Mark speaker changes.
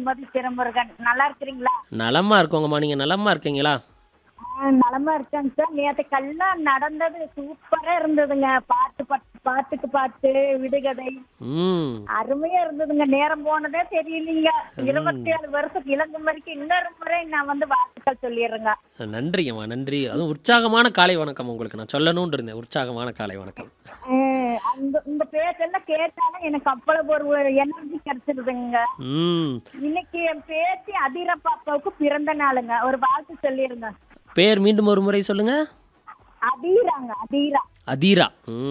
Speaker 1: சுமதி திருமுருகன் நல்லா இருக்கிறீங்களா
Speaker 2: நலமா இருக்கோங்கம்மா நீங்கள் நலமா இருக்கீங்களா
Speaker 1: ஆ, நலமா இருக்கேங்க சார் நேற்று கல்லாம் நடந்தது சூப்பரா இருந்ததுங்க பாட்டு பாட்டு பாட்டுக்கு பாட்டு விடுகதை
Speaker 2: ம்
Speaker 1: அருமையா இருந்ததுங்க நேரம் போனதே தெரியலீங்க இருபத்தி ஏழு வருஷம் இளங்கும் வரைக்கும் இன்னொரு முறை நான் வந்து வாழ்த்துக்கள் சொல்லிடுறேங்க
Speaker 2: நன்றிங்கம்மா நன்றி அதுவும் உற்சாகமான காலை வணக்கம் உங்களுக்கு நான் சொல்லணும்னு இருந்தேன் உற்சாகமான காலை வணக்கம்
Speaker 1: ஆ, அந்த உங்க பேச்செல்லாம் கேட்டாலும் எனக்கு அவ்வளவு ஒரு எனர்ஜி கிடைச்சிருதுங்க
Speaker 2: ம்
Speaker 1: இன்னைக்கு என் பேத்தி அதிர பாப்பாவுக்கு பிறந்த நாளுங்க ஒரு வாழ்த்து சொல்லிருங்க
Speaker 2: பேர் மீண்டும் ஒரு முறை சொல்லுங்க
Speaker 1: அதீராங்க அதீரா
Speaker 2: அதீரா ம்